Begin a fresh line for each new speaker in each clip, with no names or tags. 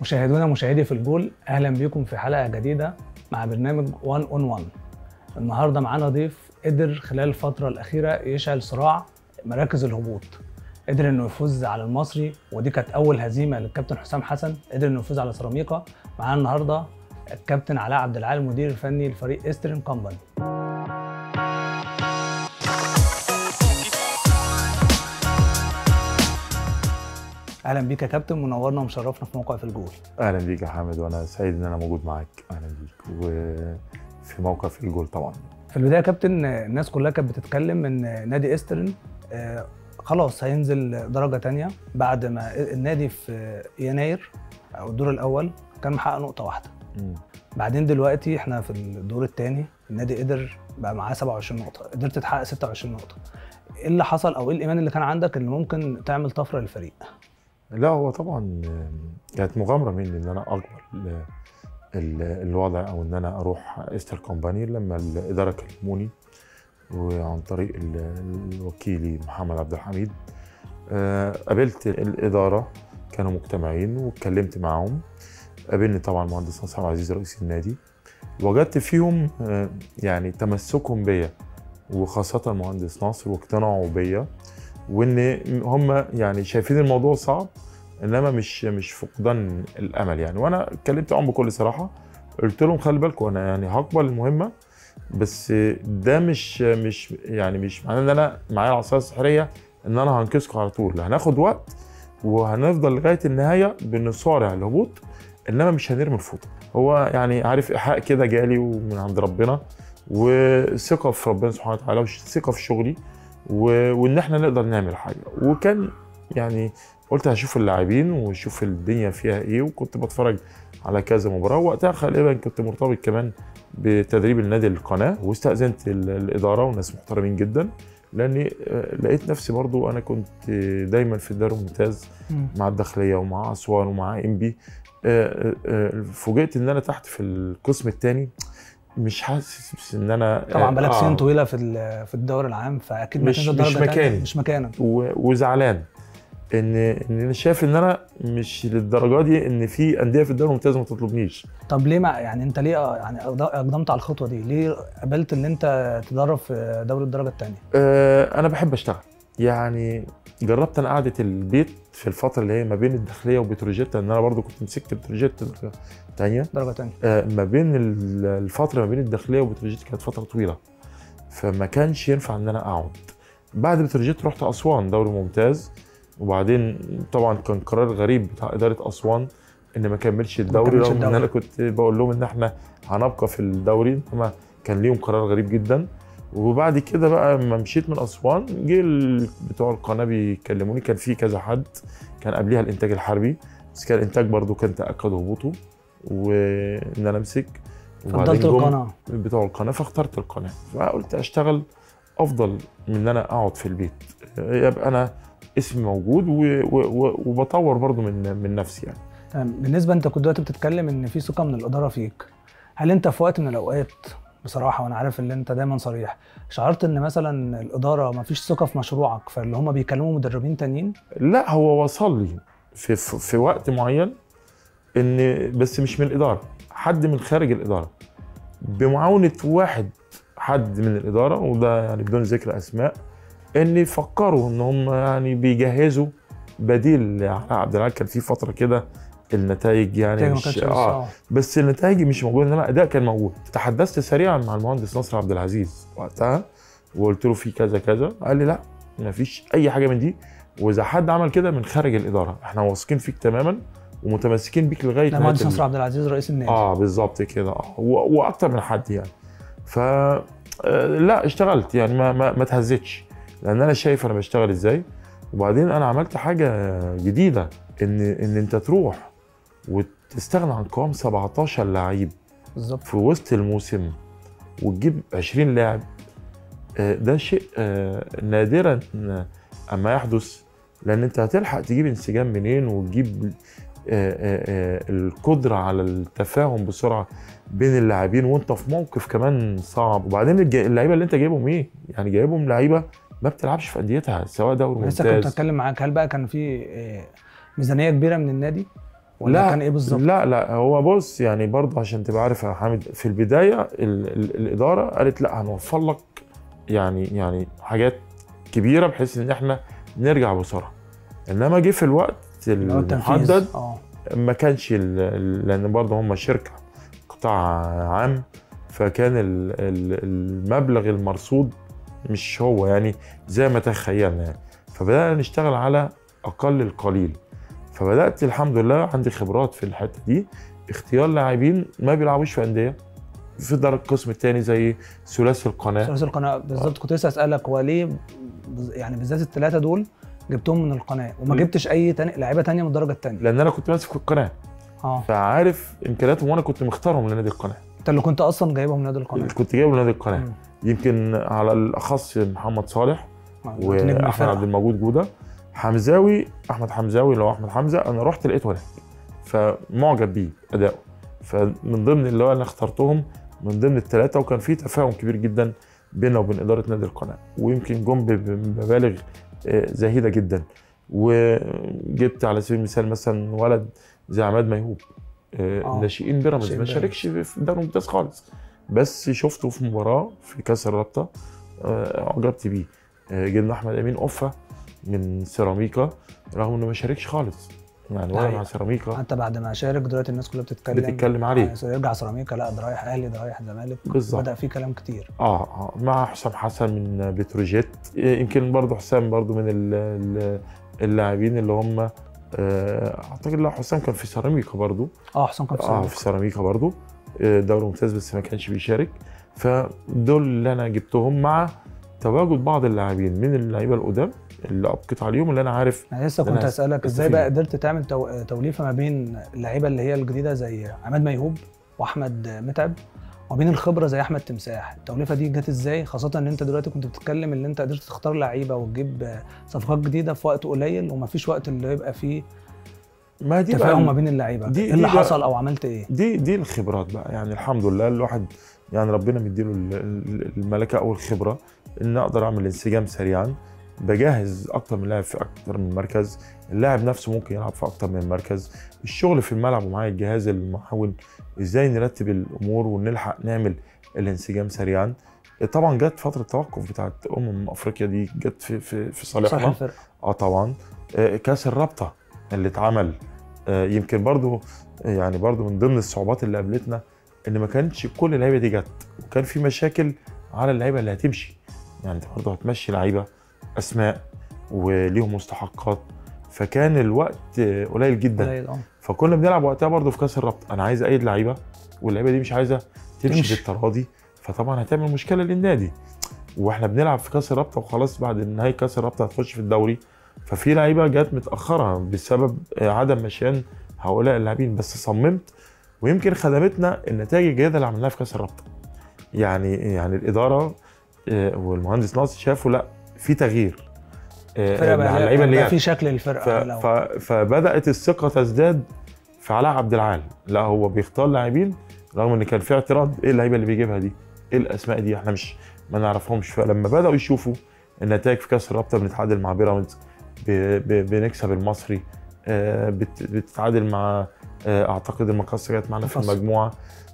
مشاهدونا مشاهدي في الجول اهلا بيكم في حلقه جديده مع برنامج 1 اون 1 النهارده معانا ضيف قدر خلال الفتره الاخيره يشعل صراع مراكز الهبوط قدر انه يفوز على المصري ودي كانت اول هزيمه للكابتن حسام حسن قدر انه يفوز على سيراميكا معانا النهارده الكابتن علاء عبد العال المدير الفني لفريق ايسترن كومباني اهلا بيك يا كابتن منورنا ومشرفنا في موقع في الجول
اهلا بيك يا حامد وانا سعيد ان انا موجود معاك اهلا بيك وفي موقع في الجول طبعا
في البدايه يا كابتن الناس كلها كانت بتتكلم ان نادي ايسترن آه، خلاص هينزل درجه تانية بعد ما النادي في يناير او الدور الاول كان محقق نقطه واحده
مم.
بعدين دلوقتي احنا في الدور الثاني النادي قدر بقى معاه 27 نقطه قدرت تحقق 26 نقطه ايه اللي حصل او ايه الايمان اللي كان عندك اللي ممكن تعمل طفره للفريق
لا هو طبعا كانت مغامره مني ان انا اقبل ال- الوضع او ان انا اروح استر كومباني لما الاداره كلموني وعن طريق ال- الوكيلي محمد عبد الحميد آه، قابلت الاداره كانوا مجتمعين واتكلمت معاهم قابلني طبعا المهندس نصر عبد العزيز رئيس النادي وجدت فيهم آه، يعني تمسكهم بيا وخاصه المهندس ناصر واقتناعوا بيا وان هم يعني شايفين الموضوع صعب انما مش مش فقدان الامل يعني وانا اتكلمت معاهم بكل صراحه قلت لهم خلي بالكم انا يعني هقبل المهمه بس ده مش مش يعني مش معناه ان انا معايا العصايه السحريه ان انا هنقذكم على طول هناخد وقت وهنفضل لغايه النهايه بنصارع الهبوط انما مش هنرمي الفوطه هو يعني عارف ايحاء كده جالي ومن عند ربنا وثقه في ربنا سبحانه وتعالى وثقه في شغلي و... وان احنا نقدر نعمل حاجه وكان يعني قلت هشوف اللاعبين واشوف الدنيا فيها ايه وكنت بتفرج على كذا مباراه وقتها غالبا كنت مرتبط كمان بتدريب النادي القناه واستاذنت ال- الاداره وناس محترمين جدا لاني آه، لقيت نفسي برضو انا كنت آه، دايما في الدوري الممتاز مع الداخليه ومع اسوان ومع انبي آه، آه، فوجئت ان انا تحت في القسم الثاني مش حاسس ان انا
طبعا بقالك
آه،
سنين طويله في ال- في الدوري العام فاكيد ما
مش-
تنزل
مش
درجه تانية
مكاني.
مش مكانك
و- وزعلان ان ان انا شايف ان انا مش للدرجه دي ان في انديه في الدوري الممتاز ما تطلبنيش
طب ليه ما يعني انت ليه آه، يعني أقد- اقدمت على الخطوه دي؟ ليه قبلت ان انت تدرب في دوري الدرجه الثانيه؟
آه، انا بحب اشتغل يعني جربت انا قعده البيت في الفتره اللي هي ما بين الداخليه وبتروجيت لان انا برضو كنت مسكت بتروجيت تانية
درجه ثانيه
آه، ما بين ال- الفتره ما بين الداخليه وبتروجيت كانت فتره طويله فما كانش ينفع ان انا اقعد بعد بتروجيت رحت اسوان دوري ممتاز وبعدين طبعا كان قرار غريب بتاع اداره اسوان ان ما كملش الدوري
كملش
رغم ان
الدوري.
انا كنت بقول لهم ان احنا هنبقى في الدوري انما كان ليهم قرار غريب جدا وبعد كده بقى لما مشيت من اسوان جه ال- بتوع القناه بيكلموني كان في كذا حد كان قبليها الانتاج الحربي بس كان الانتاج برضو كان تاكد هبوطه وان انا امسك وبعدين
فضلت
جم
القناه
بتوع القناه فاخترت القناه فقلت اشتغل افضل من ان انا اقعد في البيت يبقى انا اسمي موجود و... و... و... وبطور برضو من من نفسي يعني
تمام بالنسبه انت كنت دلوقتي بتتكلم ان في ثقه من الاداره فيك هل انت في وقت من الاوقات بصراحه وانا عارف ان انت دايما صريح شعرت ان مثلا الاداره ما فيش ثقه في مشروعك فاللي هم بيكلموا مدربين تانيين
لا هو وصل لي في في, في وقت معين ان بس مش من الاداره حد من خارج الاداره بمعاونه واحد حد من الاداره وده يعني بدون ذكر اسماء ان فكروا ان هم يعني بيجهزوا بديل لعلاء عبد العال كان في فتره كده النتائج يعني
نتائج ما
مش
كانتش
اه
اه
بس النتائج مش موجوده انما الاداء كان موجود تحدثت سريعا مع المهندس نصر عبد العزيز وقتها وقلت له في كذا كذا قال لي لا ما فيش اي حاجه من دي واذا حد عمل كده من خارج الاداره احنا واثقين فيك تماما ومتمسكين بيك لغايه
ده
نهاية
مهندس
ال-
نصر عبد العزيز رئيس النادي
اه بالظبط كده اه و- واكتر من حد يعني ف آه، لا اشتغلت يعني ما ما, ما اتهزتش لان انا شايف انا بشتغل ازاي وبعدين انا عملت حاجه جديده ان ان انت تروح وتستغنى عن قوام 17 لعيب
بالظبط
في وسط الموسم وتجيب 20 لاعب آه، ده شيء آه، نادرا اما يحدث لان انت هتلحق تجيب انسجام منين وتجيب آه، آه، آه، القدره على التفاهم بسرعه بين اللاعبين وانت في موقف كمان صعب وبعدين الج- اللعيبه اللي انت جايبهم ايه؟ يعني جايبهم لعيبه ما بتلعبش في انديتها سواء دوري
لسه كنت
ممتاز
هتكلم معاك هل بقى كان في آه، ميزانيه كبيره من النادي ولا كان ايه بالظبط؟
لا لا هو بص يعني برضه عشان تبقى عارف يا حامد في البدايه ال ال الاداره قالت لا هنوفر لك يعني يعني حاجات كبيره بحيث ان احنا نرجع بسرعه انما جه في الوقت
اللي هو التنفيذ.
المحدد
اه
ما كانش ال- ال- لان برضه هم شركه قطاع عام فكان ال- ال- المبلغ المرصود مش هو يعني زي ما تخيلنا يعني فبدانا نشتغل على اقل القليل فبدات الحمد لله عندي خبرات في الحته دي اختيار لاعبين ما بيلعبوش في انديه في درجة القسم الثاني زي ثلاثي القناه
ثلاثي القناه بالظبط كنت لسه اسالك هو ليه بز- يعني بالذات الثلاثه دول جبتهم من القناه وما
م.
جبتش اي تاني لعيبه تانية من الدرجه الثانيه
لان انا كنت ماسك القناه
اه
فعارف امكانياتهم وانا كنت مختارهم لنادي القناه
انت اللي كنت اصلا جايبهم من نادي القناه
كنت جايبه لنادي القناه
مم.
يمكن على الاخص محمد صالح
كنت نجم
واحمد
الفرقة.
عبد الموجود جوده حمزاوي احمد حمزاوي اللي هو احمد حمزه انا رحت لقيته هناك فمعجب بيه اداؤه فمن ضمن اللي هو انا اخترتهم من ضمن الثلاثه وكان في تفاهم كبير جدا بيننا وبين اداره نادي القناه ويمكن جم ب- بمبالغ آه، زهيده جدا وجبت على سبيل المثال مثلا ولد زي عماد ميهوب آه،
آه.
ناشئين بيراميدز
ناشئين
ما شاركش في الدوري الممتاز خالص بس شفته في مباراه في كاس الرابطه آه، اعجبت بيه آه، جبنا احمد امين اوفا من سيراميكا رغم انه ما شاركش خالص يعني ولا
أيوة.
مع سيراميكا
حتى بعد ما شارك دلوقتي الناس كلها بتتكلم
بتتكلم عليه
آه، يرجع سيراميكا لا ده رايح اهلي ده رايح زمالك
بالظبط.
بدا في كلام كتير
اه اه مع حسام حسن من بتروجيت آه، يمكن برضه حسام برضه من ال- ال- اللاعبين اللي هم آه، اعتقد لا حسام كان في سيراميكا برضه
اه حسام كان في
اه
سيراميكا.
في سيراميكا برضه آه، دوري ممتاز بس ما كانش بيشارك فدول اللي انا جبتهم مع تواجد بعض اللاعبين من اللعيبه القدام اللي ابقيت عليهم اللي انا عارف
انا لسه
ده
كنت
أنا
هسالك ازاي
استفيد.
بقى قدرت تعمل تو... توليفه ما بين اللعيبه اللي هي الجديده زي عماد ميهوب واحمد متعب وبين الخبره زي احمد تمساح التوليفه دي جت ازاي خاصه ان انت دلوقتي كنت بتتكلم ان انت قدرت تختار لعيبه وتجيب صفقات جديده في وقت قليل ومفيش وقت اللي يبقى فيه
ما دي بقى
تفاهم ما بين اللعيبه
دي-
ايه اللي
دي بقى-
حصل او عملت ايه
دي دي الخبرات بقى يعني الحمد لله الواحد يعني ربنا مديله ال- ال- الملكه او الخبره ان اقدر اعمل انسجام سريعا بجهز اكتر من لاعب في اكتر من مركز اللاعب نفسه ممكن يلعب في اكتر من مركز الشغل في الملعب ومعايا الجهاز المعاون ازاي نرتب الامور ونلحق نعمل الانسجام سريعا طبعا جت فتره التوقف بتاعت امم افريقيا دي جت في في في
صالح
صالحنا
الفرقه
اه طبعا آه، كاس الرابطه اللي اتعمل آه، يمكن برضو يعني برضو من ضمن الصعوبات اللي قابلتنا ان ما كانتش كل اللعيبه دي جت وكان في مشاكل على اللعيبه اللي هتمشي يعني انت برضو هتمشي لعيبه اسماء وليهم مستحقات فكان الوقت آه، قليل جدا
قليل اه
فكنا بنلعب وقتها برضو في كاس الرابطه انا عايز ايد لعيبه واللعيبه دي مش عايزه تمشي
تمشي.
بالتراضي فطبعا هتعمل مشكله للنادي واحنا بنلعب في كاس الرابطه وخلاص بعد نهايه كاس الرابطه هتخش في الدوري ففي لعيبه جت متاخره بسبب آه، عدم مشيان هؤلاء اللاعبين بس صممت ويمكن خدمتنا النتائج الجيده اللي عملناها في كاس الرابطه يعني يعني الاداره آه، والمهندس ناصر شافوا لا في تغيير آه،
الفرقه
مع
بقى,
اللعيبه اللي
بقى
جت
في شكل
ف...
الفرقه من
ف...
الأول.
فبدات الثقه تزداد في علاء عبد العال لا هو بيختار لاعبين رغم ان كان في اعتراض ايه اللعيبه اللي بيجيبها دي ايه الاسماء دي احنا مش ما نعرفهمش فلما بداوا يشوفوا النتائج في كاس الرابطه بنتعادل مع بيراميدز ب... ب... بنكسب المصري آه، بت... بتتعادل مع آه، اعتقد المقصه جت معانا في
المقصة.
المجموعه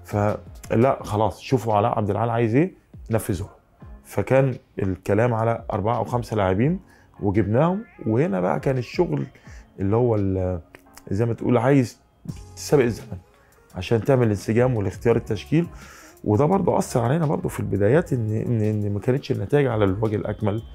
فلا خلاص شوفوا علاء عبد العال عايز ايه نفذوه فكان الكلام على اربعه او خمسه لاعبين وجبناهم وهنا بقى كان الشغل اللي هو ال- زي ما تقول عايز تسابق الزمن عشان تعمل انسجام والاختيار التشكيل وده برضه اثر علينا برضه في البدايات ان ان ان ما كانتش النتائج على الوجه الاكمل ال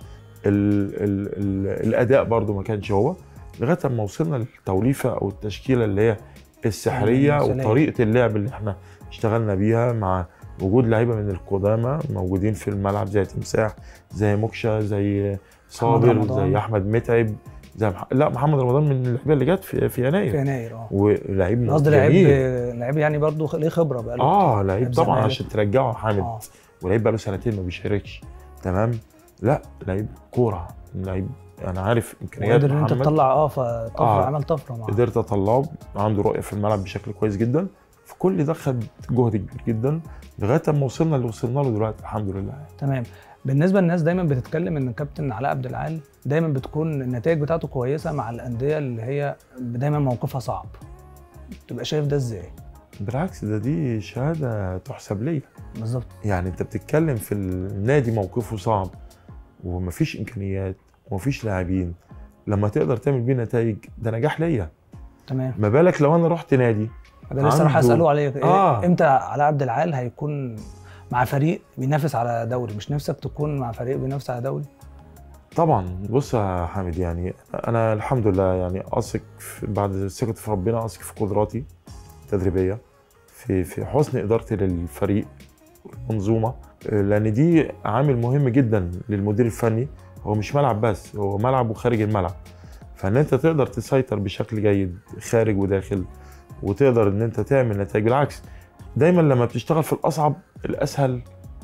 ال ال الاداء برضه ما كانش هو لغايه اما وصلنا للتوليفه او التشكيله اللي هي السحريه
المثالية.
وطريقه اللعب اللي احنا اشتغلنا بيها مع وجود لعيبه من القدامى موجودين في الملعب زي تمساح زي موكشا زي صابر
رمضان.
زي احمد متعب زي مح... لا محمد رمضان من اللعيبه اللي جت في, في يناير
في يناير اه
ولعيب
أنا قصدي لعيب
جميل.
لعيب يعني برضه ليه خبره بقى له
اه لعيب
لعيب
طبعا
زمالك.
عشان ترجعه حامد
اه
ولعيب بقى له سنتين ما بيشاركش تمام لا لعيب كوره لعيب انا عارف امكانيات
وقدر ان انت
محمد
تطلع اه فطفره
آه.
عمل طفره معاه
قدرت اطلعه عنده رؤيه في الملعب بشكل كويس جدا فكل ده خد جهد كبير جدا لغايه اما وصلنا اللي وصلنا له دلوقتي الحمد لله
تمام بالنسبه للناس دايما بتتكلم ان كابتن علاء عبد العال دايما بتكون النتائج بتاعته كويسه مع الانديه اللي هي دايما موقفها صعب تبقى شايف ده ازاي
بالعكس ده دي شهاده تحسب ليا
بالظبط
يعني انت بتتكلم في النادي موقفه صعب ومفيش امكانيات ومفيش لاعبين لما تقدر تعمل بيه نتائج ده نجاح ليا
تمام
ما بالك لو انا رحت نادي
ده لسه راح
عنده-
اساله عليك
آه.
آه. امتى علاء عبد العال هيكون مع فريق بينافس على دوري مش نفسك تكون مع فريق بينافس على دوري
طبعا بص يا حامد يعني انا الحمد لله يعني اثق في- بعد ثقتي في ربنا اثق في قدراتي التدريبيه في في حسن ادارتي للفريق والمنظومه لان دي عامل مهم جدا للمدير الفني هو مش ملعب بس هو ملعب وخارج الملعب فان انت تقدر تسيطر بشكل جيد خارج وداخل وتقدر ان انت تعمل نتائج بالعكس دايما لما بتشتغل في الاصعب الاسهل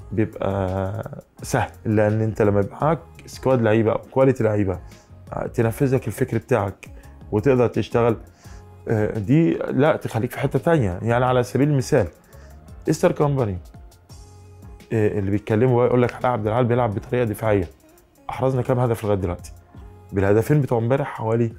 بيبقى سهل لان انت لما يبقى معاك سكواد لعيبه او كواليتي لعيبه تنفذ لك الفكر بتاعك وتقدر تشتغل آه، دي لا تخليك في حته تانية يعني على سبيل المثال استر كومباني آه، اللي بيتكلموا بقى يقول لك علاء عبد العال بيلعب بطريقه دفاعيه احرزنا كام هدف لغايه دلوقتي بالهدفين بتوع امبارح حوالي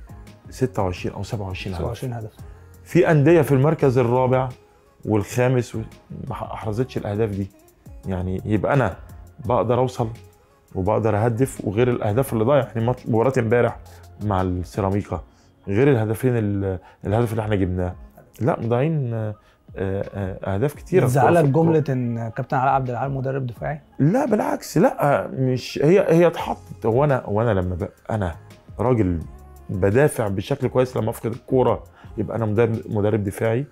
26 او 27 هدف
27 هدف
في انديه في المركز الرابع والخامس و- ما احرزتش الاهداف دي يعني يبقى انا بقدر اوصل وبقدر اهدف وغير الاهداف اللي ضايع يعني مط- مباراه امبارح مع السيراميكا غير الهدفين ال- الهدف اللي احنا جبناه لا مضيعين آه، آه، اهداف كتيره في-
زعلك
في الكورة.
جمله ان كابتن علاء عبد العال مدرب دفاعي
لا بالعكس لا مش هي هي اتحطت هو انا هو انا لما بقى انا راجل بدافع بشكل كويس لما افقد الكوره يبقى انا مدرب مدرب دفاعي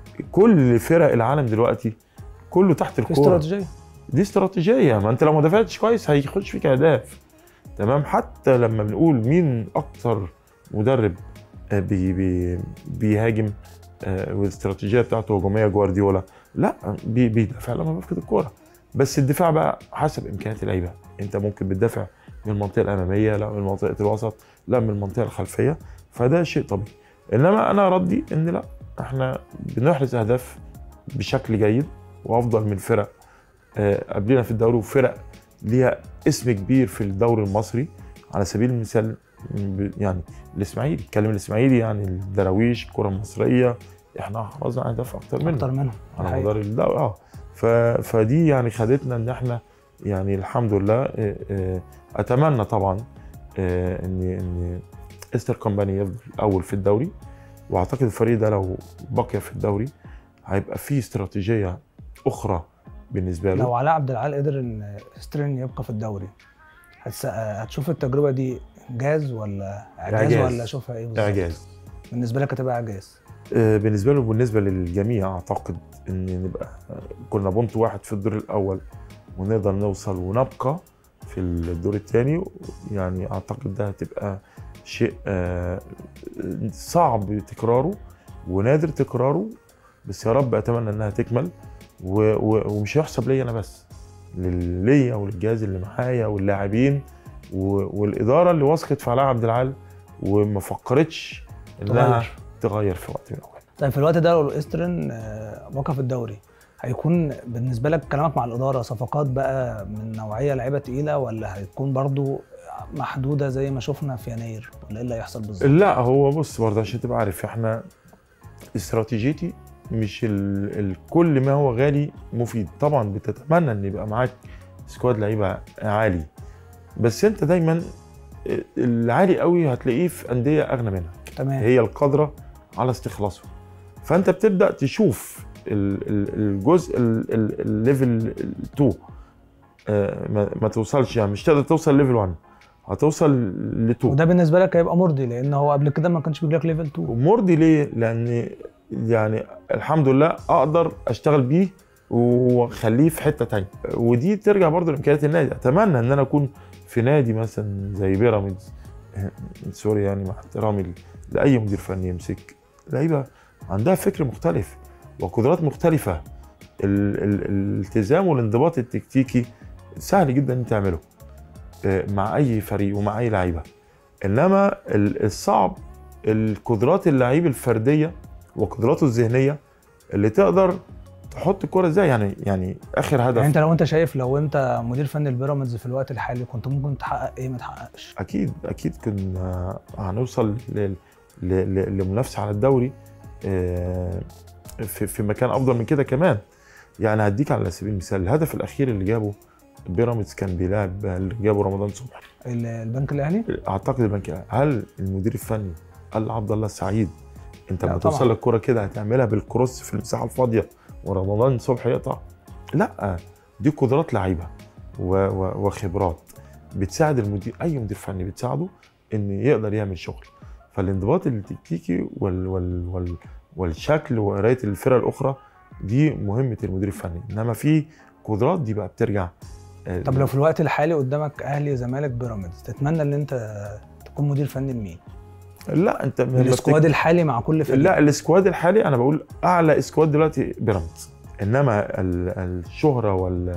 كل فرق العالم دلوقتي كله تحت
في
الكوره
استراتيجيه
دي استراتيجيه ما انت لو ما دافعتش كويس هيخش فيك اهداف تمام حتى لما بنقول مين اكتر مدرب آه، بي بي بيهاجم آه، والاستراتيجيه بتاعته هجوميه جوارديولا لا بي- بيدافع لما بيفقد الكوره بس الدفاع بقى حسب امكانيات اللعيبه انت ممكن بتدافع من المنطقه الاماميه لا من منطقه الوسط لا من المنطقه الخلفيه فده شيء طبيعي انما انا ردي ان لا احنا بنحرز اهداف بشكل جيد وافضل من فرق آه، قبلنا في الدوري وفرق ليها اسم كبير في الدوري المصري على سبيل المثال ب- يعني الاسماعيلي اتكلم الاسماعيلي يعني الدراويش الكره المصريه احنا حرزنا اهداف اكتر منه
اكتر منهم
على
الحقيقة.
مدار الدوري اه ف... فدي يعني خدتنا ان احنا يعني الحمد لله آه، آه، اتمنى طبعا آه، ان ان استر كومباني يفضل اول في الدوري واعتقد الفريق ده لو بقي في الدوري هيبقى فيه استراتيجيه اخرى بالنسبه له
لو علاء عبد العال قدر ان سترين يبقى في الدوري هتس... هتشوف التجربه دي انجاز ولا اعجاز,
إعجاز.
ولا شوفها ايه بالظبط
اعجاز
بالنسبه لك هتبقى اعجاز
آه، بالنسبه له وبالنسبه للجميع اعتقد ان نبقى كنا بونت واحد في الدور الاول ونقدر نوصل ونبقى في الدور الثاني يعني اعتقد ده هتبقى شيء آه، صعب تكراره ونادر تكراره بس يا رب اتمنى انها تكمل و- و- ومش هيحسب ليا انا بس لل- ليا وللجهاز اللي معايا واللاعبين و- والاداره اللي وثقت في علاء عبد العال وما فكرتش انها
تغير
تغير في وقت من الاوقات
طيب في الوقت ده لو استرن آه، وقف الدوري هيكون بالنسبه لك كلامك مع الاداره صفقات بقى من نوعيه لعيبه تقيله ولا هتكون برضو محدوده زي ما شفنا في يناير ولا ايه اللي هيحصل بالظبط؟
لا هو بص برضه عشان تبقى عارف احنا استراتيجيتي مش ال... ال... كل ما هو غالي مفيد طبعا بتتمنى ان يبقى معاك سكواد لعيبه عالي بس انت دايما العالي قوي هتلاقيه في انديه اغنى منها
تمام
هي القادره على استخلاصه فانت بتبدا تشوف ال- ال- الجزء ال- ال- الليفل 2 آه، ما ما توصلش يعني مش تقدر توصل ليفل 1 هتوصل ل 2
وده بالنسبه لك هيبقى مرضي لان هو قبل كده ما كانش بيجي لك ليفل 2
ومرضي ليه؟ لان يعني الحمد لله اقدر اشتغل بيه واخليه في حته تانية ودي ترجع برضه لامكانيات النادي اتمنى ان انا اكون في نادي مثلا زي بيراميدز سوري يعني مع احترامي لاي مدير فني يمسك لعيبه عندها فكر مختلف وقدرات مختلفه ال- ال- الالتزام والانضباط التكتيكي سهل جدا ان تعمله آه، مع اي فريق ومع اي لعيبه انما ال- الصعب القدرات اللعيب الفرديه وقدراته الذهنيه اللي تقدر تحط الكرة ازاي يعني يعني اخر
يعني
هدف
انت لو انت شايف لو انت مدير فني البيراميدز في الوقت الحالي كنت ممكن تحقق ايه ما تحققش
اكيد اكيد كنا هنوصل ل- ل- ل- لمنافسه على الدوري آه، في في مكان افضل من كده كمان يعني هديك على سبيل المثال الهدف الاخير اللي جابه بيراميدز كان بيلاعب اللي جابه رمضان صبحي
ال- البنك الاهلي
اعتقد البنك الأهلي. هل المدير الفني قال لعبد الله السعيد انت
لا
لما
طبعاً.
توصل للكره كده هتعملها بالكروس في المساحه الفاضيه ورمضان صبحي يقطع لا دي قدرات لعيبه و- و- وخبرات بتساعد المدير اي مدير فني بتساعده ان يقدر يعمل شغل فالانضباط التكتيكي وال وال وال والشكل وقرايه الفرق الاخرى دي مهمه المدير الفني انما في قدرات دي بقى بترجع آه،
طب لو في الوقت الحالي قدامك اهلي زمالك بيراميدز تتمنى ان انت تكون مدير فني لمين؟
لا انت لما
السكواد الحالي مع كل فريق
لا السكواد الحالي انا بقول اعلى سكواد دلوقتي بيراميدز انما ال- الشهره وال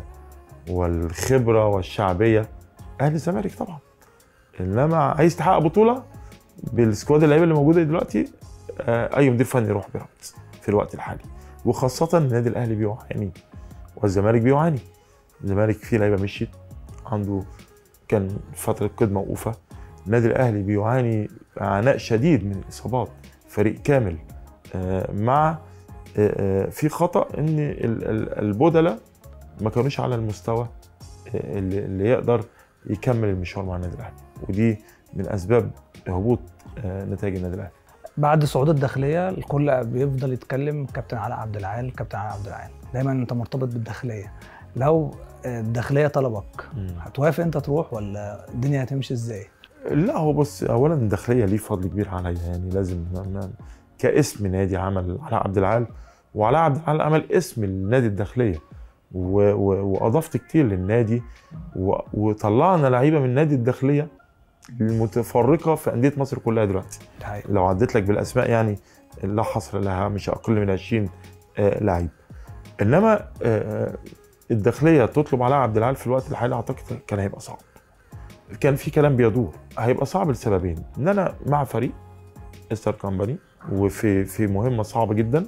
والخبره والشعبيه اهلي الزمالك طبعا انما عايز تحقق بطوله بالسكواد اللعيبه اللي موجوده دلوقتي آه، اي مدير فني يروح بيراميدز في الوقت الحالي وخاصه النادي الاهلي بيعاني والزمالك بيعاني الزمالك فيه لعيبه مشيت عنده كان فتره قيد موقوفه النادي الاهلي بيعاني عناء شديد من الاصابات فريق كامل آه، مع آه، آه، في خطا ان ال- ال- البدلاء ما كانوش على المستوى آه، اللي اللي يقدر يكمل المشوار مع النادي الاهلي ودي من اسباب هبوط آه، نتائج النادي الاهلي
بعد صعود الداخليه الكل بيفضل يتكلم كابتن علاء عبد العال كابتن علاء عبد العال دايما انت مرتبط بالداخليه لو الداخليه طلبك هتوافق انت تروح ولا الدنيا هتمشي ازاي؟
لا هو بص اولا الداخليه ليه فضل كبير عليا يعني لازم ما- ما- كاسم نادي عمل علاء عبد العال وعلاء عبد العال عمل اسم النادي الداخليه و- و- واضفت كتير للنادي و- وطلعنا لعيبه من نادي الداخليه المتفرقه في انديه مصر كلها دلوقتي
دي حقيقة.
لو عديت لك بالاسماء يعني لا حصر لها مش اقل من 20 آه، لعيب انما آه، آه، الداخليه تطلب علاء عبد العال في الوقت الحالي اعتقد كان هيبقى صعب كان في كلام بيدور هيبقى صعب لسببين ان انا مع فريق استر كومباني وفي في مهمه صعبه جدا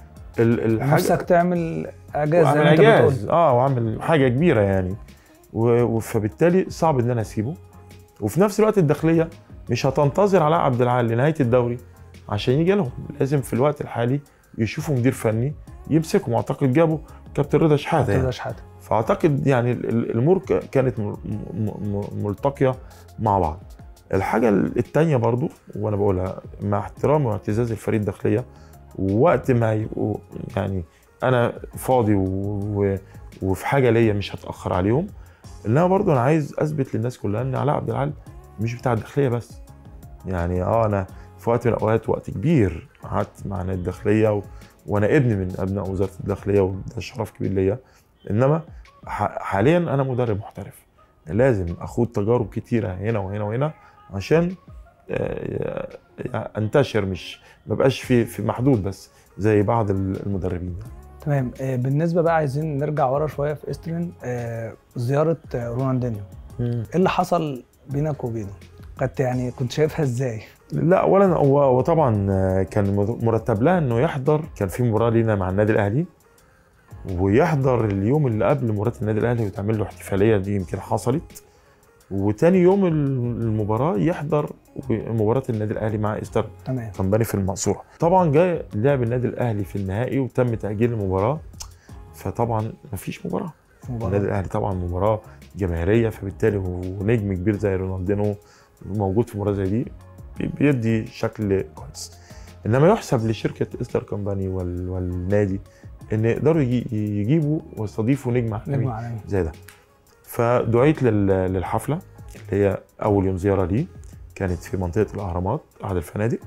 ال- الحاجه
نفسك تعمل اجازه زي
وعامل
ما انت بتقول
اعجاز اه وعامل حاجه كبيره يعني و- و- فبالتالي صعب ان انا اسيبه وفي نفس الوقت الداخليه مش هتنتظر علاء عبد العال لنهايه الدوري عشان يجي لهم لازم في الوقت الحالي يشوفوا مدير فني يمسكهم اعتقد جابوا كابتن رضا شحاته
كابتن
يعني.
شحاته
فاعتقد يعني ال- ال- الامور ك- كانت م- م- م- ملتقيه مع بعض الحاجه الثانيه برضو وانا بقولها مع احترامي واعتزاز الفريق الداخليه وقت ما يبقوا يعني انا فاضي و... و... وفي حاجه ليا مش هتاخر عليهم انما برضو انا عايز اثبت للناس كلها ان علاء عبد العال مش بتاع الداخليه بس يعني اه انا في وقت من الاوقات وقت كبير قعدت مع نادي الداخليه و... وانا ابن من ابناء وزاره الداخليه وده شرف كبير ليا انما ح- حاليا انا مدرب محترف لازم اخوض تجارب كتيره هنا وهنا وهنا عشان آه، آه، انتشر مش ما بقاش في في محدود بس زي بعض المدربين
تمام آه، بالنسبه بقى عايزين نرجع ورا شويه في استرن آه، زياره آه، رونالدينيو ايه اللي حصل بينك وبينه كانت يعني كنت شايفها ازاي
لا اولا هو هو طبعا آه، كان مرتب لها انه يحضر كان في مباراه لينا مع النادي الاهلي ويحضر اليوم اللي قبل مباراه النادي الاهلي وتعمل له احتفاليه دي يمكن حصلت وتاني يوم المباراه يحضر مباراه النادي الاهلي مع استر
تمام
كمباني في المقصوره طبعا جاي لعب النادي الاهلي في النهائي وتم تاجيل المباراه فطبعا مفيش مباراه
في
النادي
مباراه
الاهلي طبعا مباراه جماهيريه فبالتالي هو نجم كبير زي رونالدينو موجود في مباراه زي دي بي- بيدي شكل كويس انما يحسب لشركه استر كومباني وال- والنادي ان يقدروا يجي- يجيبوا ويستضيفوا نجم
نجم
عالمي
عالمي
زي ده فدعيت لل- للحفله اللي هي اول يوم زياره لي كانت في منطقه الاهرامات احد الفنادق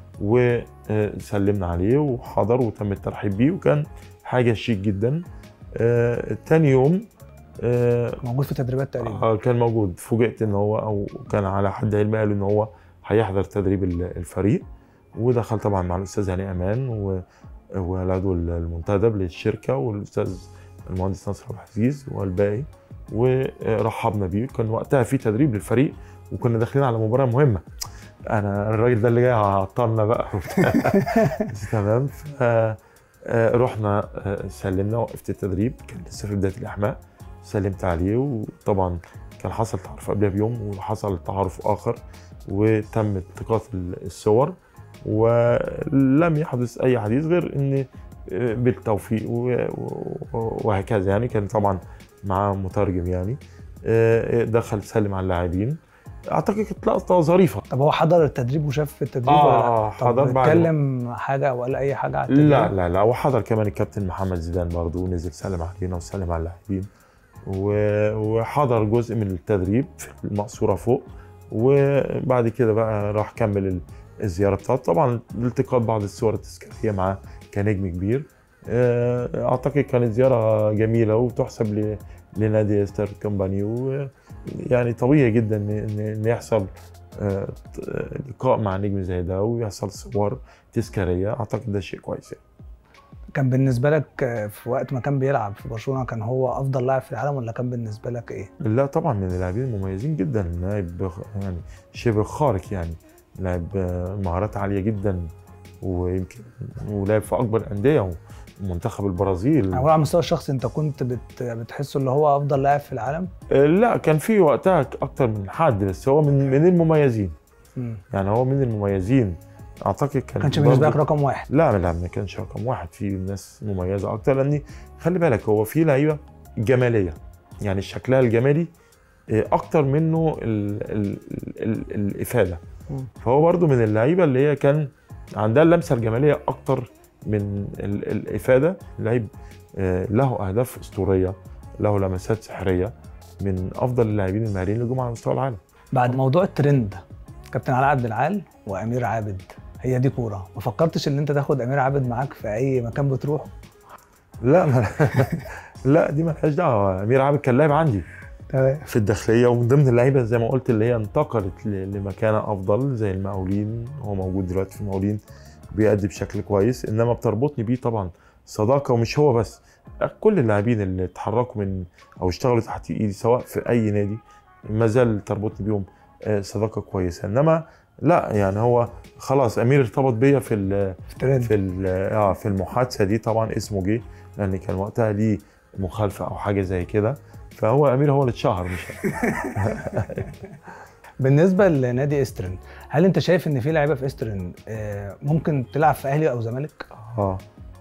وسلمنا عليه وحضر وتم الترحيب بيه وكان حاجه شيك جدا آه، تاني يوم آه،
موجود في تدريبات تقريبا
آه، كان موجود فوجئت ان هو او كان على حد علمي قالوا ان هو هيحضر تدريب ال- الفريق ودخل طبعا مع الاستاذ هاني امان و- والعضو المنتدب للشركه والاستاذ المهندس نصر ابو عزيز والباقي ورحبنا بيه كان وقتها في تدريب للفريق وكنا داخلين على مباراه مهمه انا الراجل ده اللي جاي هعطلنا بقى تمام ف آه، رحنا آه، سلمنا وقفت التدريب كان لسه في بدايه الاحماء سلمت عليه وطبعا كان حصل تعارف قبلها بيوم وحصل تعارف اخر وتم التقاط ال- الصور ولم يحدث اي حديث غير ان آه، بالتوفيق و- و- وهكذا يعني كان طبعا معاه مترجم يعني آه، دخل سلم على اللاعبين اعتقد كانت لقطه ظريفه
طب هو حضر التدريب وشاف التدريب
آه،
ولا لا؟
آه،
طب
حضر بعد-
اتكلم حاجه او قال اي حاجه على التدريب
لا لا لا وحضر كمان الكابتن محمد زيدان برضه ونزل سلم علينا وسلم على اللاعبين و- وحضر جزء من التدريب في المقصوره فوق وبعد كده بقى راح كمل ال- الزياره بتاعته طبعا التقاط بعض الصور التذكاريه معاه كنجم كبير آه، اعتقد كانت زياره جميله وتحسب ل- لنادي ستار كومباني ويعني طبيعي جدا ان إن- إن يحصل آه، ت- لقاء مع نجم زي ده ويحصل صور تذكاريه اعتقد ده شيء كويس يعني.
كان بالنسبه لك آه، في وقت ما كان بيلعب في برشلونه كان هو افضل لاعب في العالم ولا كان بالنسبه لك ايه؟
لا طبعا من اللاعبين المميزين جدا لاعب يعني شبه خارق يعني لاعب آه، مهارات عاليه جدا ويمكن ولعب في اكبر انديه ومنتخب البرازيل
يعني على المستوى الشخصي انت كنت بت... بتحسه اللي هو افضل لاعب في العالم؟
آه، لا كان في وقتها اكتر من حد بس هو من من المميزين
مم.
يعني هو من المميزين اعتقد كان
ما كانش بالنسبه لك
برضه-
رقم واحد
لا لا ما كانش رقم واحد في ناس مميزه اكتر لان خلي بالك هو في لعيبه جماليه يعني شكلها الجمالي آه، اكتر منه ال ال ال الافاده
مم.
فهو برضو من اللعيبه اللي هي كان عندها اللمسه الجماليه اكتر من ال الافاده لعيب آه، له اهداف اسطوريه له لمسات سحريه من افضل اللاعبين المهاريين اللي جم على مستوى العالم
بعد موضوع الترند كابتن علاء عبد العال وامير عابد هي دي كوره ما فكرتش ان انت تاخد امير عابد معاك في اي مكان بتروح
لا ما لا دي مالهاش دعوه امير عابد كان لاعب عندي
تمام
في الداخليه ومن ضمن اللعيبه زي ما قلت اللي هي انتقلت ل- لمكانه افضل زي المقاولين هو موجود دلوقتي في المقاولين بيأدي بشكل كويس انما بتربطني بيه طبعا صداقه ومش هو بس كل اللاعبين اللي اتحركوا من او اشتغلوا تحت ايدي سواء في اي نادي ما زال تربطني بيهم آه، صداقه كويسه انما لا يعني هو خلاص امير ارتبط بيا في ال
في الترند
في ال- اه في المحادثه دي طبعا اسمه جه لان كان وقتها ليه مخالفه او حاجه زي كده فهو امير هو اللي اتشهر مش
بالنسبه لنادي استرن هل انت شايف ان في لعيبه في استرن آه، ممكن تلعب في اهلي او زمالك
اه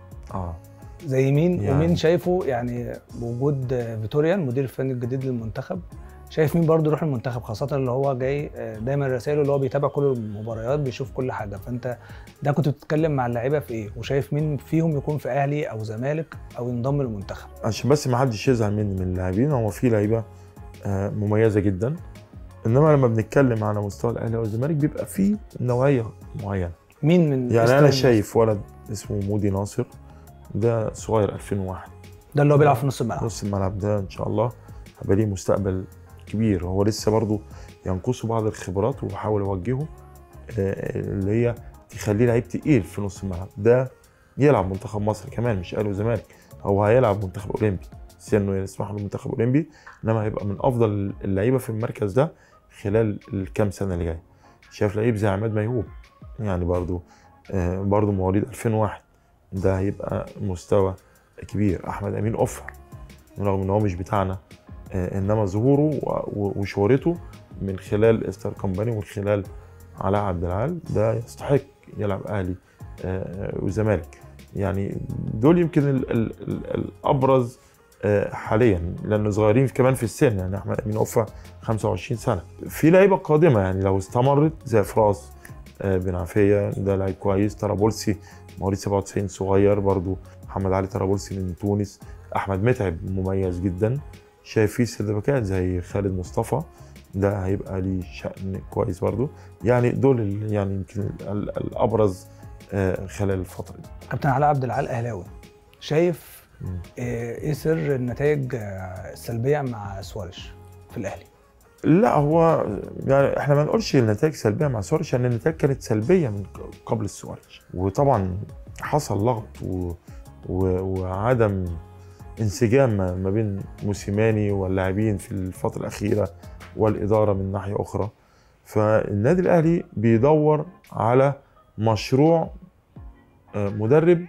اه
زي مين
يعني-
ومين شايفه يعني بوجود آه، فيتوريا المدير الفني الجديد للمنتخب شايف مين برضه يروح المنتخب خاصه اللي هو جاي آه، دايما رسائله اللي هو بيتابع كل المباريات بيشوف كل حاجه فانت ده كنت بتتكلم مع اللعيبه في ايه وشايف مين فيهم يكون في اهلي او زمالك او ينضم للمنتخب
عشان بس ما حدش يزعل مني من اللاعبين هو في لعيبه آه، مميزه جدا انما لما بنتكلم على مستوى الاهلي والزمالك بيبقى في نوعيه معينه
مين من
يعني انا
إسترن
شايف ولد اسمه مودي ناصر ده صغير 2001
ده اللي هو بيلعب في نص الملعب
نص الملعب ده ان شاء الله هيبقى ليه مستقبل كبير هو لسه برضه ينقصه بعض الخبرات وبحاول اوجهه آه، اللي هي تخليه لعيب تقيل في نص الملعب ده يلعب منتخب مصر كمان مش اهلي وزمالك هو هيلعب منتخب اولمبي سنه يسمح له منتخب اولمبي انما هيبقى من افضل اللعيبه في المركز ده خلال الكام سنه اللي جايه شايف لعيب زي عماد ميهوب يعني برضه آه، برضه مواليد 2001 ده هيبقى مستوى كبير احمد امين اوفا رغم ان هو مش بتاعنا آه، انما ظهوره و- و- وشهرته من خلال ستار كومباني ومن خلال علاء عبد العال ده يستحق يلعب اهلي آه، وزمالك يعني دول يمكن ال ال ال الابرز آه، حاليا لانه صغيرين كمان في السن يعني احمد امين اوفا 25 سنه في لعيبه قادمه يعني لو استمرت زي فراس آه، بن عافيه ده لعيب كويس طرابلسي مواليد 97 صغير برضو محمد علي طرابلسي من تونس احمد متعب مميز جدا شايف فيه سيرفيكات زي خالد مصطفى ده هيبقى ليه شأن كويس برضو يعني دول ال- يعني يمكن ال- ال- الابرز آه، خلال الفتره دي
كابتن علاء عبد العال اهلاوي شايف
مم.
آه، ايه سر النتائج آه، السلبيه مع سواريش في الاهلي
لا هو يعني احنا ما نقولش النتائج سلبيه مع سواريش لان النتائج كانت سلبيه من قبل السواريش وطبعا حصل لغط و... و... وعدم انسجام ما ما بين موسيماني واللاعبين في الفتره الاخيره والاداره من ناحيه اخرى فالنادي الاهلي بيدور على مشروع آه، مدرب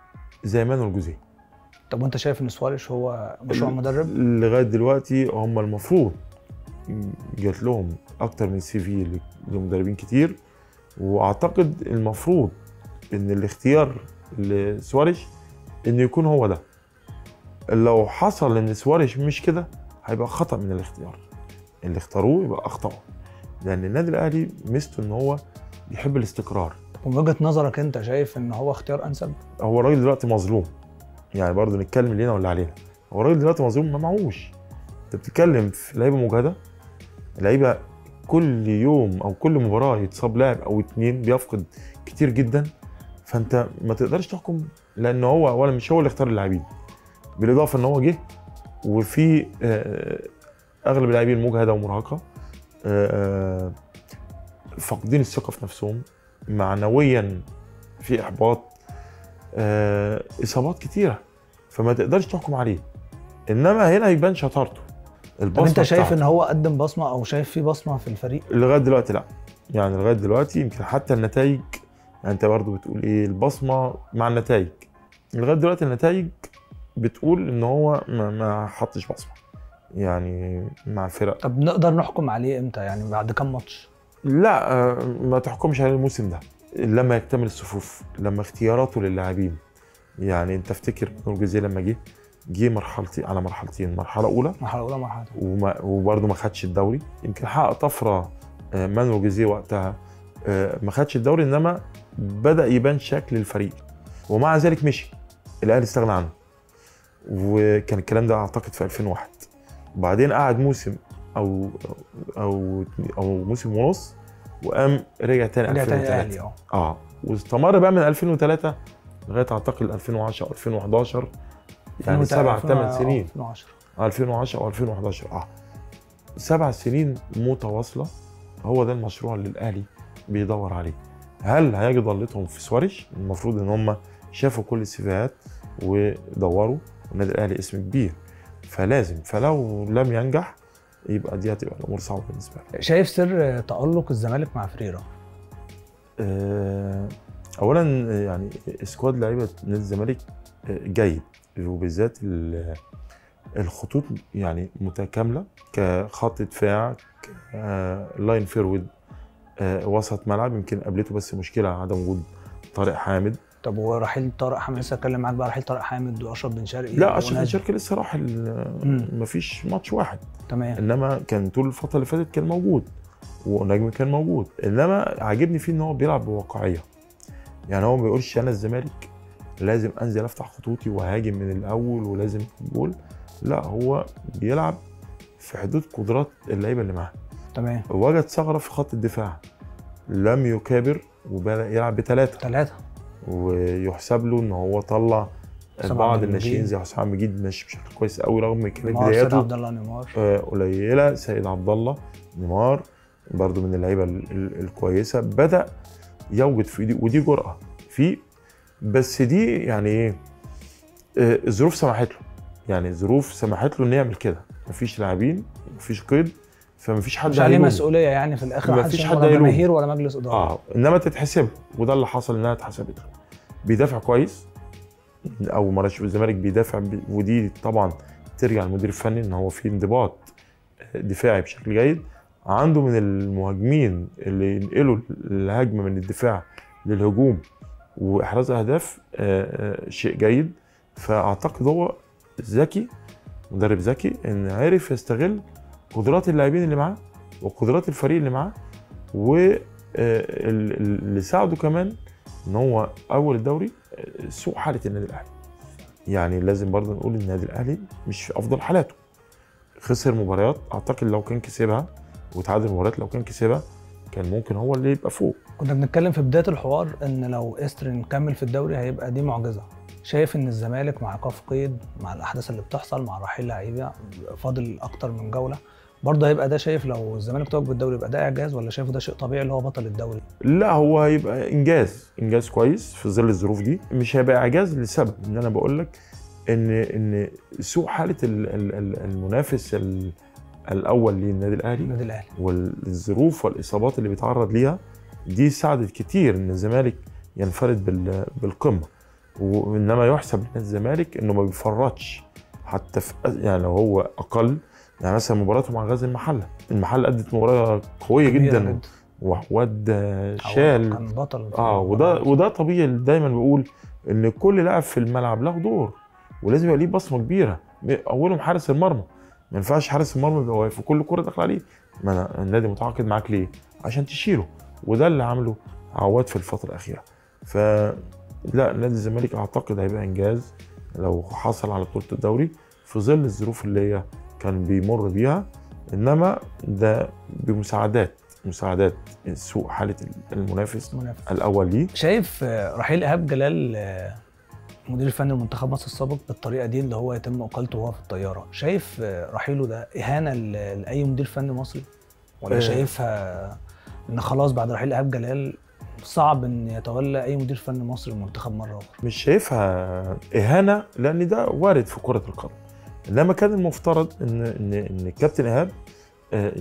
زي مانويل جوزيه
طب وانت شايف ان سواريش هو مشروع مدرب
لغايه دلوقتي هم المفروض جات لهم اكتر من سي في لمدربين كتير واعتقد المفروض ان الاختيار لسواريش انه يكون هو ده لو حصل ان سواريش مش كده هيبقى خطا من الاختيار اللي اختاروه يبقى اخطاوا لان النادي الاهلي ميزته ان هو بيحب الاستقرار
ومن وجهه نظرك انت شايف ان هو اختيار انسب
هو الراجل دلوقتي مظلوم يعني برضه نتكلم لينا ولا علينا هو الراجل دلوقتي مظلوم ما معهوش انت بتتكلم في لعيبه مجهده لعيبه كل يوم او كل مباراه يتصاب لاعب او اتنين بيفقد كتير جدا فانت ما تقدرش تحكم لان هو اولا مش هو اللي اختار اللاعبين بالاضافه ان هو جه وفي آه، اغلب اللاعبين مجهده ومرهقه آه، فاقدين الثقه في نفسهم معنويا في احباط آه، اصابات كتيره فما تقدرش تحكم عليه انما هنا يبان شطارته
طب
البصمه
انت شايف
بتاعته.
ان هو قدم بصمه او شايف فيه بصمه في الفريق
لغايه دلوقتي لا يعني لغايه دلوقتي يمكن حتى النتائج يعني انت برضو بتقول ايه البصمه مع النتائج لغايه دلوقتي النتائج بتقول ان هو ما, ما حطش بصمه يعني مع فرق
طب نقدر نحكم عليه امتى يعني بعد كام ماتش
لا آه، ما تحكمش على الموسم ده لما يكتمل الصفوف لما اختياراته للاعبين يعني انت افتكر نور جوزيه لما جه جه مرحلتين على مرحلتين مرحله اولى
مرحله اولى مرحله تانية.
وما وبرضه ما خدش الدوري يمكن حقق طفره آه، مانويل جوزيه وقتها آه، ما خدش الدوري انما بدا يبان شكل الفريق ومع ذلك مشي الاهلي استغنى عنه وكان الكلام ده اعتقد في 2001 وبعدين قعد موسم او او او موسم ونص وقام رجع تاني
رجع تاني
2003
الاهلي اه
اه واستمر بقى من 2003 لغايه اعتقد 2010 او 2011 يعني سبع ثمان سنين
2010
2010 او 2011 اه سبع سنين متواصله هو ده المشروع اللي الاهلي بيدور عليه هل هيجد ضلتهم في سواريش المفروض ان هم شافوا كل السيفيهات ودوروا النادي الاهلي اسم كبير فلازم فلو لم ينجح يبقى دي هتبقى الامور صعبه بالنسبه له
شايف سر تالق الزمالك مع فريرة
آه، اولا آه، يعني سكواد لعيبه نادي الزمالك آه، جيد وبالذات ال- الخطوط يعني متكامله كخط دفاع لاين فيرود وسط ملعب يمكن قابلته بس مشكله عدم وجود طارق حامد
طب ورحيل طارق حامد لسه اتكلم معاك بقى رحيل طارق حامد واشرف بن شرقي
لا اشرف
وناجي.
الشركه لسه راح ال-
مم.
مفيش ماتش واحد
تمام
انما كان طول الفتره اللي فاتت كان موجود ونجم كان موجود انما عاجبني فيه ان هو بيلعب بواقعيه يعني هو ما بيقولش انا الزمالك لازم انزل افتح خطوطي وهاجم من الاول ولازم جول لا هو بيلعب في حدود قدرات اللعيبه اللي معاه
تمام
وجد ثغره في خط الدفاع لم يكابر وبدا يلعب بثلاثه
ثلاثة
ويحسب له ان هو طلع
حسام
بعض
عبد
الناشئين
المجيد.
زي حسام مجيد ماشي بشكل كويس قوي رغم كانت
نيمار سيد
بداياته
عبد الله نيمار
آه، قليله سيد عبد الله نيمار برضو من اللعيبه ال- ال- الكويسه بدا يوجد في دي ودي جرأه فيه بس دي يعني ايه آه، الظروف سمحت له يعني الظروف سمحت له انه يعمل كده مفيش لاعبين مفيش قيد فمفيش حد
مش عليه
هيلومه.
مسؤوليه يعني في الاخر
ما
محدش
فيش
يلوم
حد
ولا
هيلوم.
جماهير ولا مجلس اداره
اه انما تتحسب له وده اللي حصل انها اتحسبت له بيدافع كويس اول مره اشوف الزمالك بيدافع ب... ودي طبعا ترجع للمدير الفني ان هو في انضباط دفاعي بشكل جيد عنده من المهاجمين اللي ينقلوا الهجمه من الدفاع للهجوم واحراز اهداف آه، آه، شيء جيد فاعتقد هو ذكي مدرب ذكي ان عرف يستغل قدرات اللاعبين اللي معاه وقدرات الفريق اللي معاه واللي ساعده كمان ان هو اول الدوري آه، سوء حاله النادي الاهلي يعني لازم برضه نقول ان النادي الاهلي مش في افضل حالاته خسر مباريات اعتقد لو كان كسبها وتعادل مباريات لو كان كسبها كان ممكن هو اللي يبقى فوق
كنا بنتكلم في بدايه الحوار ان لو قستر نكمل في الدوري هيبقى دي معجزه شايف ان الزمالك مع ايقاف قيد مع الاحداث اللي بتحصل مع رحيل لعيبه فاضل اكتر من جوله برضه هيبقى ده شايف لو الزمالك توج بالدوري يبقى ده اعجاز ولا شايفه ده شيء طبيعي اللي هو بطل الدوري
لا هو هيبقى انجاز انجاز كويس في ظل الظروف دي مش هيبقى اعجاز لسبب ان انا بقول لك ان ان سوء حاله ال- ال- ال- المنافس ال- الاول للنادي الاهلي
النادي الاهلي
والظروف والاصابات اللي بيتعرض ليها دي ساعدت كتير ان الزمالك ينفرد بال- بالقمه وانما يحسب لنادي الزمالك انه ما بيفرطش حتى في يعني لو هو اقل يعني مثلا مباراته مع غزل المحله المحله ادت مباراه قويه
كبيرة
جدا وعواد آه، شال
كان بطل في
اه وده
المباراة.
وده طبيعي دايما بقول ان كل لاعب في الملعب له دور ولازم يبقى ليه بصمه كبيره م- اولهم حارس المرمى ما ينفعش حارس المرمى يبقى واقف وكل كره داخله عليه ما أنا النادي متعاقد معاك ليه؟ عشان تشيله وده اللي عمله عواد في الفتره الاخيره ف لا نادي الزمالك اعتقد هيبقى انجاز لو حصل على بطوله الدوري في ظل الظروف اللي هي كان بيمر بيها انما ده بمساعدات مساعدات سوء حاله المنافس
منافس.
الاول ليه
شايف آه، رحيل ايهاب جلال آه، مدير الفني لمنتخب مصر السابق بالطريقه دي اللي هو يتم اقالته وهو في الطياره شايف آه، رحيله ده اهانه ل- لاي مدير فني مصري ولا
آه.
شايفها ان خلاص بعد رحيل ايهاب جلال صعب ان يتولى اي مدير فني مصري المنتخب مره اخرى
مش شايفها اهانه لان ده وارد في كره القدم انما كان المفترض ان ان ان الكابتن ايهاب آه،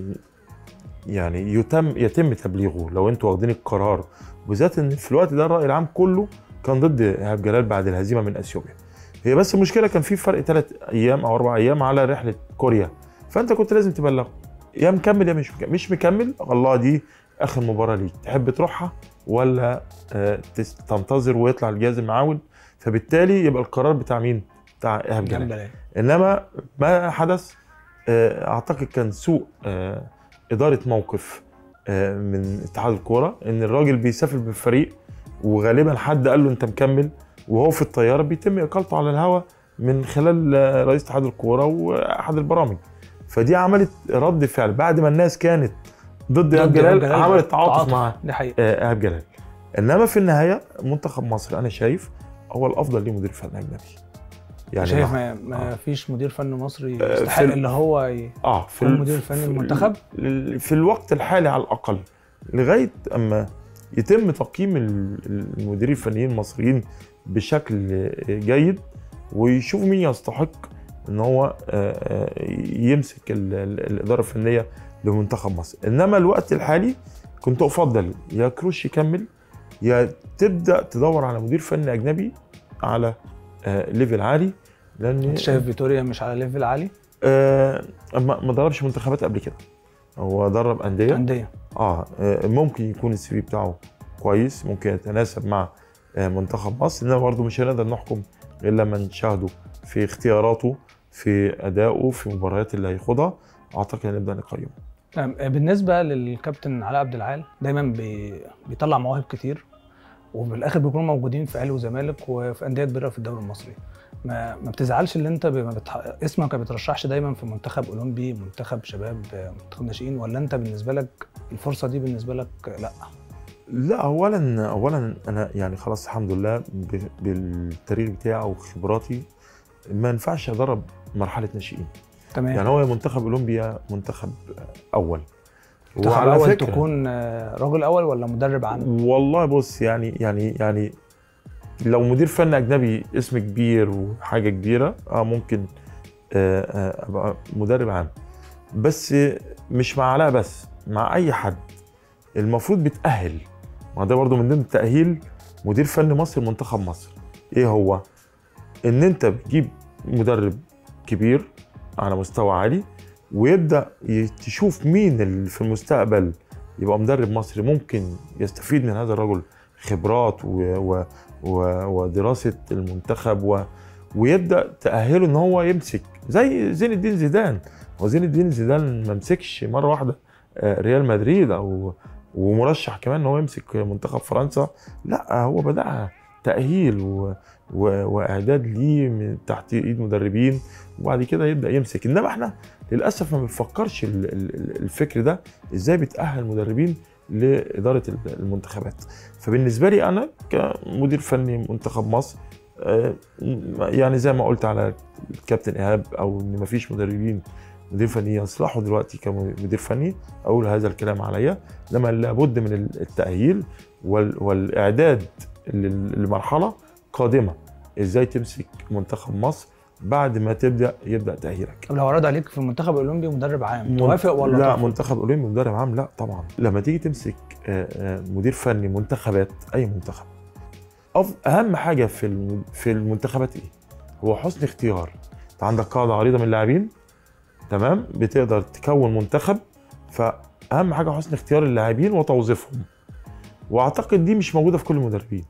يعني يتم يتم تبليغه لو انتوا واخدين القرار بالذات ان في الوقت ده الراي العام كله كان ضد ايهاب جلال بعد الهزيمه من اثيوبيا هي بس المشكله كان في فرق ثلاث ايام او اربع ايام على رحله كوريا فانت كنت لازم تبلغه يا مكمل يا مش مكمل مش مكمل الله دي اخر مباراه ليك تحب تروحها ولا آه، تس- تنتظر ويطلع الجهاز المعاون فبالتالي يبقى القرار بتاع مين؟ بتاع ايهاب جلال
جنب جلال
انما ما حدث آه، اعتقد كان سوء آه، اداره موقف آه، من اتحاد الكوره ان الراجل بيسافر بالفريق وغالبا حد قال له انت مكمل وهو في الطياره بيتم اقالته على الهواء من خلال آه، رئيس اتحاد الكوره واحد البرامج فدي عملت رد فعل بعد ما الناس كانت ضد ايهاب جلال عملت تعاطف معاه
دي حقيقه
آه، ايهاب جلال انما في النهايه منتخب مصر انا شايف هو الافضل ليه مدير فني اجنبي يعني
شايف
ما-
ما, ما
آه.
فيش مدير فني مصري
آه، في
يستحق
ال-
اللي هو ي...
اه في
يكون
ال-
مدير فني
في-
المنتخب؟
ال- في الوقت الحالي على الاقل لغايه اما يتم تقييم ال- المديرين الفنيين المصريين بشكل جيد ويشوفوا مين يستحق ان هو آه، آه، يمسك ال- ال- الاداره الفنيه لمنتخب مصر انما الوقت الحالي كنت افضل يا كروش يكمل يا تبدا تدور على مدير فني اجنبي على آه، ليفل عالي لان
انت شايف فيتوريا مش على ليفل عالي
آه ما ما دربش منتخبات قبل كده هو درب انديه
انديه
اه آه، ممكن يكون السي في بتاعه كويس ممكن يتناسب مع آه، منتخب مصر انما برضه مش هنقدر نحكم غير لما نشاهده في اختياراته في ادائه في المباريات اللي هيخوضها اعتقد هنبدا نقيمه
تمام. بالنسبه للكابتن علاء عبد العال دايما بي... بيطلع مواهب كتير وفي الاخر بيكونوا موجودين في اهلي وزمالك وفي انديه كبيره في الدوري المصري ما, ما بتزعلش ان انت ب... ما بتح... اسمك ما بيترشحش دايما في منتخب اولمبي منتخب شباب منتخب ناشئين ولا انت بالنسبه لك الفرصه دي بالنسبه لك لا
لا اولا اولا انا يعني خلاص الحمد لله ب- بالتاريخ بتاعي وخبراتي ما ينفعش ادرب مرحله ناشئين
تمام
يعني هو منتخب اولمبيا منتخب اول
منتخب
وعلى
اول
فكرة-
تكون آه، راجل اول ولا مدرب عام
والله بص يعني يعني يعني لو مدير فني اجنبي اسم كبير وحاجه كبيره اه ممكن آه آه ابقى مدرب عام بس مش مع علاء بس مع اي حد المفروض بتاهل ما ده برضو من ضمن التاهيل مدير فني مصر منتخب مصر ايه هو ان انت بتجيب مدرب كبير على مستوى عالي ويبدا ي- تشوف مين اللي في المستقبل يبقى مدرب مصري ممكن يستفيد من هذا الرجل خبرات و و و ودراسه المنتخب و ويبدا تاهله ان هو يمسك زي زين الدين زيدان هو زين الدين زيدان ما مسكش مره واحده آه، ريال مدريد او ومرشح كمان ان هو يمسك منتخب فرنسا لا هو بداها تاهيل و و واعداد ليه من تحت ايد مدربين وبعد كده يبدا يمسك انما احنا للاسف ما بنفكرش ال- ال- الفكر ده ازاي بتاهل مدربين لاداره المنتخبات فبالنسبه لي انا كمدير فني منتخب مصر آه، يعني زي ما قلت على الكابتن ايهاب او ان مفيش مدربين مدير فني يصلحوا دلوقتي كمدير فني اقول هذا الكلام عليا لما لابد من التاهيل وال- والاعداد لل- لمرحله قادمه ازاي تمسك منتخب مصر بعد ما تبدا يبدا تاهيلك
طب لو عرض عليك في المنتخب الاولمبي مدرب عام
من-
توافق ولا
لا
ترفض؟
منتخب اولمبي مدرب عام لا طبعا لما تيجي تمسك آه، آه، مدير فني منتخبات اي منتخب أف- اهم حاجه في الم- في المنتخبات ايه هو حسن اختيار انت عندك قاعده عريضه من اللاعبين تمام بتقدر تكون منتخب اهم حاجه حسن اختيار اللاعبين وتوظيفهم واعتقد دي مش موجوده في كل المدربين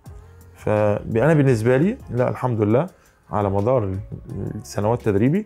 فانا بالنسبه لي لا الحمد لله على مدار السنوات تدريبي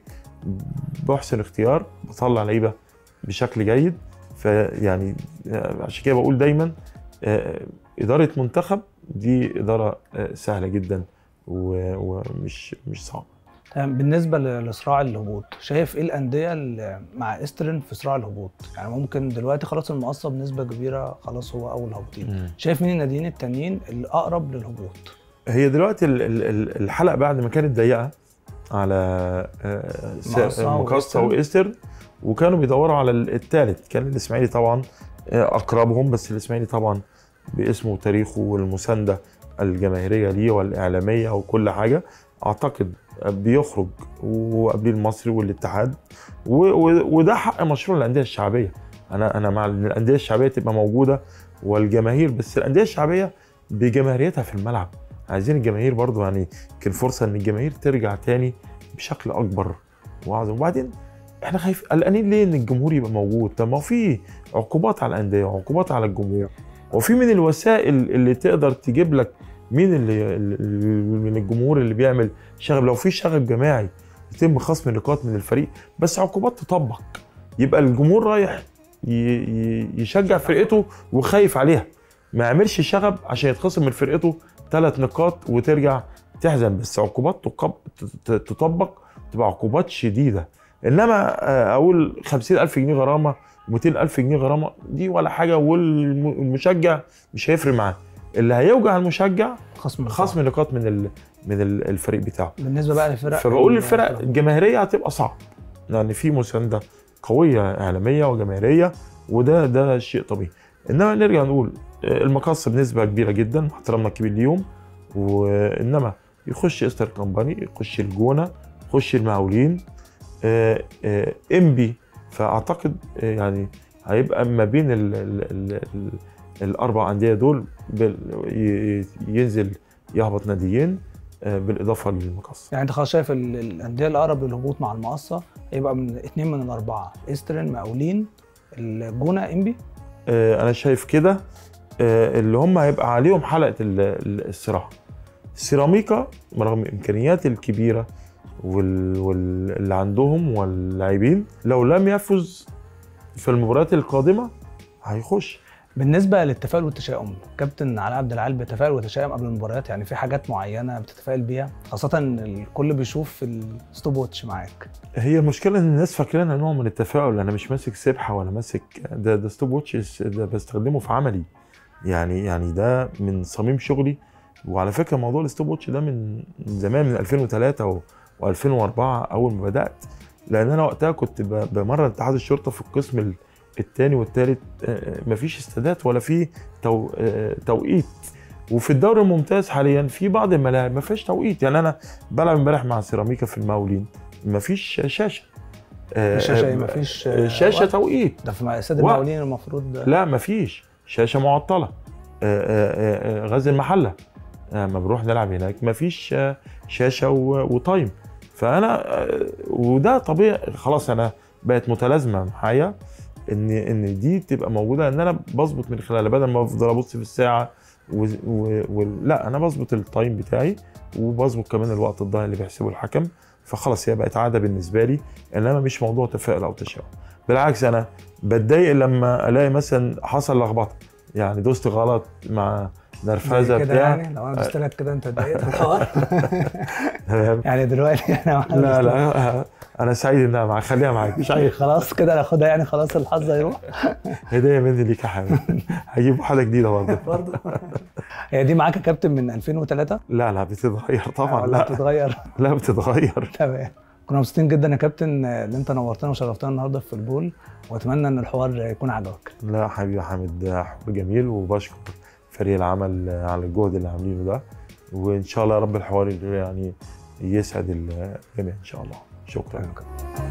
بحسن اختيار بطلع لعيبه بشكل جيد فيعني عشان كده بقول دايما آه، اداره منتخب دي اداره آه، سهله جدا و- ومش مش صعبه
تمام بالنسبه ل- لصراع الهبوط شايف ايه الانديه اللي مع استرن في صراع الهبوط يعني ممكن دلوقتي خلاص المقصه بنسبه كبيره خلاص هو اول هابطين شايف مين الناديين التانيين اللي اقرب للهبوط
هي دلوقتي ال- ال- ال- الحلقه بعد ما كانت ضيقه على آه، س-
مقصة
مقصة
وإستر.
وايستر وكانوا بيدوروا على الثالث كان الاسماعيلي طبعا آه، اقربهم بس الاسماعيلي طبعا باسمه وتاريخه والمسانده الجماهيريه ليه والاعلاميه وكل حاجه اعتقد بيخرج وقبليه المصري والاتحاد و- و- وده حق مشروع الانديه الشعبيه انا انا مع ان الانديه الشعبيه تبقى موجوده والجماهير بس الانديه الشعبيه بجماهيريتها في الملعب عايزين الجماهير برضو يعني كان فرصه ان الجماهير ترجع تاني بشكل اكبر واعظم وبعدين احنا خايف قلقانين ليه ان الجمهور يبقى موجود طب ما هو في عقوبات على الانديه وعقوبات على الجمهور وفي من الوسائل اللي تقدر تجيب لك مين اللي اللي- من الجمهور اللي بيعمل شغب لو في شغب جماعي يتم خصم نقاط من الفريق بس عقوبات تطبق يبقى الجمهور رايح ي- ي- يشجع فرقته وخايف عليها ما يعملش شغب عشان يتخصم من فرقته ثلاث نقاط وترجع تحزن بس عقوبات تقب- ت- تطبق تبقى عقوبات شديده انما آه، اقول 50000 جنيه غرامه 200000 جنيه غرامه دي ولا حاجه والمشجع مش هيفرق معاه اللي هيوجع المشجع
خصم
خصم نقاط من ال- من ال- الفريق بتاعه
بالنسبه بقى للفرق
فبقول
ال-
الفرق الجماهيريه هتبقى صعب لان في مسانده قويه اعلاميه وجماهيريه وده ده شيء طبيعي انما نرجع نقول آه، المقص بنسبه كبيره جدا احترامنا الكبير ليهم وانما يخش استر كومباني يخش الجونه يخش المقاولين آه، آه، انبي فاعتقد آه، يعني هيبقى ما بين ال ال ال ال الاربع انديه دول بال- ي- ينزل يهبط ناديين آه، بالاضافه للمقص
يعني انت خلاص شايف ال- الانديه الاقرب للهبوط مع المقصه هيبقى من اثنين من الاربعه استرن مقاولين الجونه انبي
آه، انا شايف كده آه، اللي هم هيبقى عليهم حلقه ال- ال- الصراع سيراميكا رغم الامكانيات الكبيره وال- وال- اللي عندهم واللاعبين لو لم يفز في المباريات القادمه هيخش
بالنسبه للتفاؤل والتشاؤم كابتن علاء عبد العال بيتفائل وتشاؤم قبل المباريات يعني في حاجات معينه بتتفائل بيها خاصه ان الكل بيشوف الستوب واتش معاك
هي المشكله ان الناس فاكرينها نوع من التفاؤل انا مش ماسك سبحه ولا ماسك ده ده ستوب واتش ده بستخدمه في عملي يعني يعني ده من صميم شغلي وعلى فكره موضوع الستوب واتش ده من من زمان من 2003 و- و2004 اول ما بدات لان انا وقتها كنت ب- بمرن اتحاد الشرطه في القسم ال- الثاني والثالث مفيش استادات ولا في تو آه، توقيت وفي الدوري الممتاز حاليا في بعض الملاعب ما فيهاش توقيت يعني انا بلعب امبارح مع سيراميكا في المقاولين مفيش شاشه آه،
مفيش شاشه
آه،
مفيش
آه، شاشه
وقت.
توقيت
ده في استاد
وقت.
المقاولين المفروض
لا مفيش شاشه معطله آه، آه، آه، غزل المحله آه، ما بنروح نلعب هناك مفيش آه، شاشه و- وتايم فانا آه، وده طبيعي خلاص انا بقت متلازمه معايا ان ان دي تبقى موجوده ان انا بظبط من خلالها بدل ما افضل ابص في الساعه و... و... و... لا انا بظبط التايم بتاعي وبظبط كمان الوقت الضايع اللي بيحسبه الحكم فخلاص هي بقت عاده بالنسبه لي انما مش موضوع تفاؤل او تشاؤم بالعكس انا بتضايق لما الاقي مثلا حصل لخبطه يعني دوست غلط مع نرفزه
زي كده
بتاع
يعني لو انا دوست لك كده انت اتضايقت من الحوار
تمام
يعني دلوقتي انا
لا لا انا سعيد انها معاك خليها معاك مش عايز
خلاص كده ناخدها يعني خلاص الحظ هيروح
هديه مني ليك يا حبيبي هجيب واحده جديده برضه
برضه هي دي معاك يا كابتن من 2003
لا لا بتتغير طبعا
ولا
لا
بتتغير
لا بتتغير
تمام كنا مبسوطين جدا يا كابتن ان انت نورتنا وشرفتنا النهارده في البول واتمنى ان الحوار يكون عجبك
لا حبيبي يا حامد ده حوار جميل وبشكر فريق العمل على الجهد اللي عاملينه ده وان شاء الله يا رب الحوار يعني يسعد الجميع ان شاء الله شكرا
تمام يا كابتن.